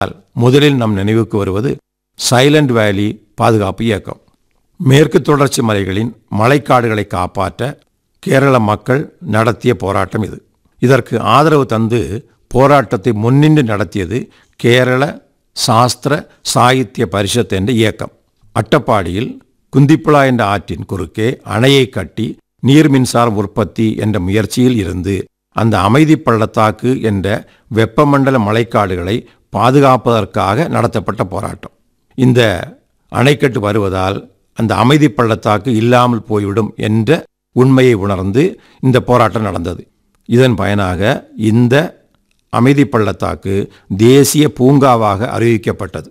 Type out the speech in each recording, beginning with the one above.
முதலில் நம் நினைவுக்கு வருவது சைலண்ட் வேலி பாதுகாப்பு இயக்கம் மேற்கு தொடர்ச்சி மலைகளின் மழைக்காடுகளை காப்பாற்ற கேரள மக்கள் நடத்திய போராட்டம் இது இதற்கு ஆதரவு தந்து போராட்டத்தை முன்னின்று நடத்தியது கேரள சாஸ்திர சாகித்ய பரிஷத் என்ற இயக்கம் அட்டப்பாடியில் குந்திப்புழா என்ற ஆற்றின் குறுக்கே அணையை கட்டி நீர் மின்சார உற்பத்தி என்ற முயற்சியில் இருந்து அந்த அமைதி பள்ளத்தாக்கு என்ற வெப்பமண்டல மழைக்காடுகளை பாதுகாப்பதற்காக நடத்தப்பட்ட போராட்டம் இந்த அணைக்கட்டு வருவதால் அந்த அமைதி பள்ளத்தாக்கு இல்லாமல் போய்விடும் என்ற உண்மையை உணர்ந்து இந்த போராட்டம் நடந்தது இதன் பயனாக இந்த அமைதி பள்ளத்தாக்கு தேசிய பூங்காவாக அறிவிக்கப்பட்டது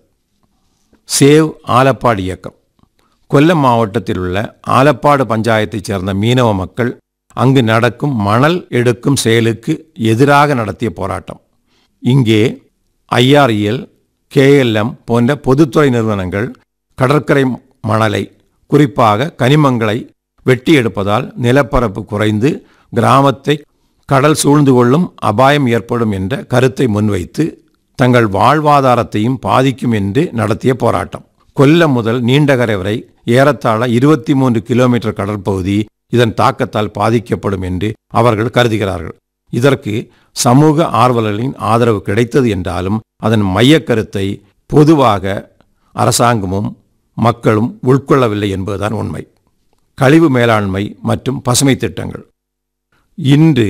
சேவ் ஆலப்பாடு இயக்கம் கொல்லம் மாவட்டத்தில் உள்ள ஆலப்பாடு பஞ்சாயத்தைச் சேர்ந்த மீனவ மக்கள் அங்கு நடக்கும் மணல் எடுக்கும் செயலுக்கு எதிராக நடத்திய போராட்டம் இங்கே ஐஆர்இஎல் கேஎல்எம் போன்ற பொதுத்துறை நிறுவனங்கள் கடற்கரை மணலை குறிப்பாக கனிமங்களை வெட்டி எடுப்பதால் நிலப்பரப்பு குறைந்து கிராமத்தை கடல் சூழ்ந்து கொள்ளும் அபாயம் ஏற்படும் என்ற கருத்தை முன்வைத்து தங்கள் வாழ்வாதாரத்தையும் பாதிக்கும் என்று நடத்திய போராட்டம் கொல்லம் முதல் நீண்டகரை வரை ஏறத்தாழ இருபத்தி மூன்று கிலோமீட்டர் கடற்பகுதி இதன் தாக்கத்தால் பாதிக்கப்படும் என்று அவர்கள் கருதுகிறார்கள் இதற்கு சமூக ஆர்வலர்களின் ஆதரவு கிடைத்தது என்றாலும் அதன் மையக் கருத்தை பொதுவாக அரசாங்கமும் மக்களும் உட்கொள்ளவில்லை என்பதுதான் உண்மை கழிவு மேலாண்மை மற்றும் பசுமை திட்டங்கள் இன்று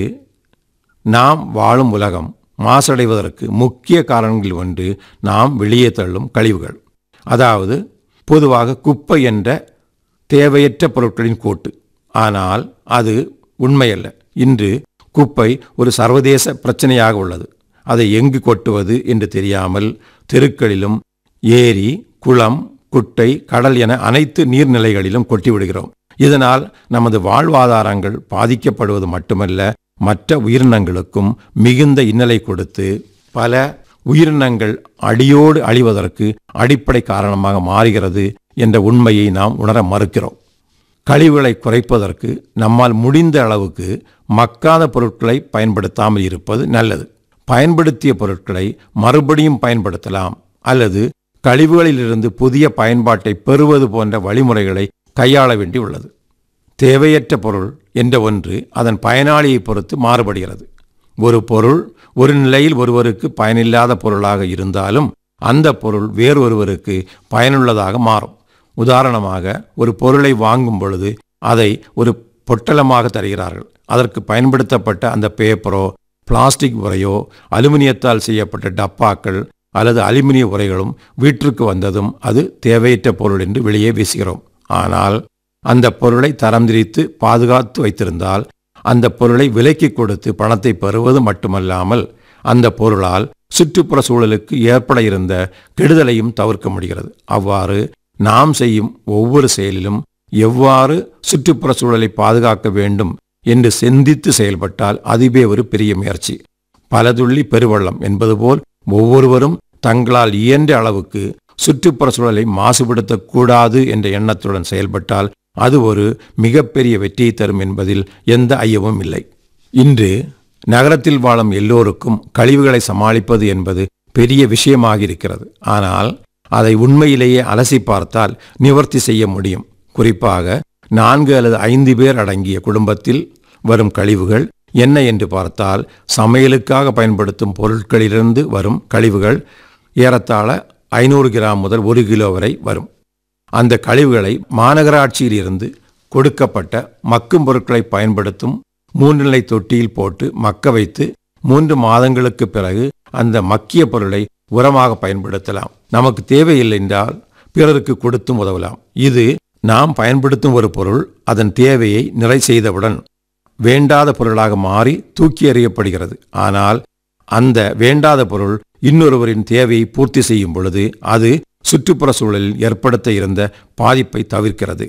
நாம் வாழும் உலகம் மாசடைவதற்கு முக்கிய காரணங்களில் ஒன்று நாம் வெளியே தள்ளும் கழிவுகள் அதாவது பொதுவாக குப்பை என்ற தேவையற்ற பொருட்களின் கூட்டு ஆனால் அது உண்மையல்ல இன்று குப்பை ஒரு சர்வதேச பிரச்சனையாக உள்ளது அதை எங்கு கொட்டுவது என்று தெரியாமல் தெருக்களிலும் ஏரி குளம் குட்டை கடல் என அனைத்து நீர்நிலைகளிலும் கொட்டிவிடுகிறோம் இதனால் நமது வாழ்வாதாரங்கள் பாதிக்கப்படுவது மட்டுமல்ல மற்ற உயிரினங்களுக்கும் மிகுந்த இன்னலை கொடுத்து பல உயிரினங்கள் அடியோடு அழிவதற்கு அடிப்படை காரணமாக மாறுகிறது என்ற உண்மையை நாம் உணர மறுக்கிறோம் கழிவுகளை குறைப்பதற்கு நம்மால் முடிந்த அளவுக்கு மக்காத பொருட்களை பயன்படுத்தாமல் இருப்பது நல்லது பயன்படுத்திய பொருட்களை மறுபடியும் பயன்படுத்தலாம் அல்லது கழிவுகளிலிருந்து புதிய பயன்பாட்டை பெறுவது போன்ற வழிமுறைகளை கையாள வேண்டியுள்ளது தேவையற்ற பொருள் என்ற ஒன்று அதன் பயனாளியை பொறுத்து மாறுபடுகிறது ஒரு பொருள் ஒரு நிலையில் ஒருவருக்கு பயனில்லாத பொருளாக இருந்தாலும் அந்த பொருள் வேறொருவருக்கு பயனுள்ளதாக மாறும் உதாரணமாக ஒரு பொருளை வாங்கும் பொழுது அதை ஒரு பொட்டலமாக தருகிறார்கள் அதற்கு பயன்படுத்தப்பட்ட அந்த பேப்பரோ பிளாஸ்டிக் உரையோ அலுமினியத்தால் செய்யப்பட்ட டப்பாக்கள் அல்லது அலுமினிய உரைகளும் வீட்டிற்கு வந்ததும் அது தேவையற்ற பொருள் என்று வெளியே வீசுகிறோம் ஆனால் அந்த பொருளை தரம் திரித்து பாதுகாத்து வைத்திருந்தால் அந்த பொருளை விலைக்கு கொடுத்து பணத்தை பெறுவது மட்டுமல்லாமல் அந்த பொருளால் சுற்றுப்புற சூழலுக்கு ஏற்பட இருந்த கெடுதலையும் தவிர்க்க முடிகிறது அவ்வாறு நாம் செய்யும் ஒவ்வொரு செயலிலும் எவ்வாறு சுற்றுப்புற சூழலை பாதுகாக்க வேண்டும் என்று சிந்தித்து செயல்பட்டால் அதுவே ஒரு பெரிய முயற்சி பலதுள்ளி பெருவள்ளம் என்பது போல் ஒவ்வொருவரும் தங்களால் இயன்ற அளவுக்கு சுற்றுப்புற சூழலை மாசுபடுத்தக்கூடாது என்ற எண்ணத்துடன் செயல்பட்டால் அது ஒரு மிகப்பெரிய வெற்றியை தரும் என்பதில் எந்த ஐயமும் இல்லை இன்று நகரத்தில் வாழும் எல்லோருக்கும் கழிவுகளை சமாளிப்பது என்பது பெரிய விஷயமாக இருக்கிறது ஆனால் அதை உண்மையிலேயே அலசி பார்த்தால் நிவர்த்தி செய்ய முடியும் குறிப்பாக நான்கு அல்லது ஐந்து பேர் அடங்கிய குடும்பத்தில் வரும் கழிவுகள் என்ன என்று பார்த்தால் சமையலுக்காக பயன்படுத்தும் பொருட்களிலிருந்து வரும் கழிவுகள் ஏறத்தாழ ஐநூறு கிராம் முதல் ஒரு கிலோ வரை வரும் அந்த கழிவுகளை மாநகராட்சியில் இருந்து கொடுக்கப்பட்ட மக்கும் பொருட்களை பயன்படுத்தும் மூன்று நிலை தொட்டியில் போட்டு மக்க வைத்து மூன்று மாதங்களுக்கு பிறகு அந்த மக்கிய பொருளை உரமாக பயன்படுத்தலாம் நமக்கு தேவையில்லை என்றால் பிறருக்கு கொடுத்தும் உதவலாம் இது நாம் பயன்படுத்தும் ஒரு பொருள் அதன் தேவையை நிறை செய்தவுடன் வேண்டாத பொருளாக மாறி தூக்கி எறியப்படுகிறது ஆனால் அந்த வேண்டாத பொருள் இன்னொருவரின் தேவையை பூர்த்தி செய்யும் பொழுது அது சுற்றுப்புற சூழலில் ஏற்படுத்த இருந்த பாதிப்பை தவிர்க்கிறது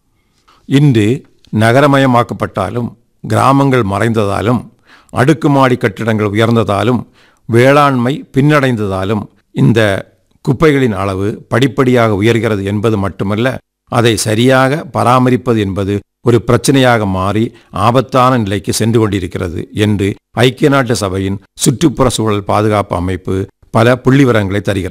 இன்று நகரமயமாக்கப்பட்டாலும் கிராமங்கள் மறைந்ததாலும் அடுக்குமாடி கட்டிடங்கள் உயர்ந்ததாலும் வேளாண்மை பின்னடைந்ததாலும் இந்த குப்பைகளின் அளவு படிப்படியாக உயர்கிறது என்பது மட்டுமல்ல அதை சரியாக பராமரிப்பது என்பது ஒரு பிரச்சனையாக மாறி ஆபத்தான நிலைக்கு சென்று கொண்டிருக்கிறது என்று ஐக்கிய நாட்டு சபையின் சுற்றுப்புற சூழல் பாதுகாப்பு அமைப்பு பல புள்ளிவிவரங்களை தருகிறது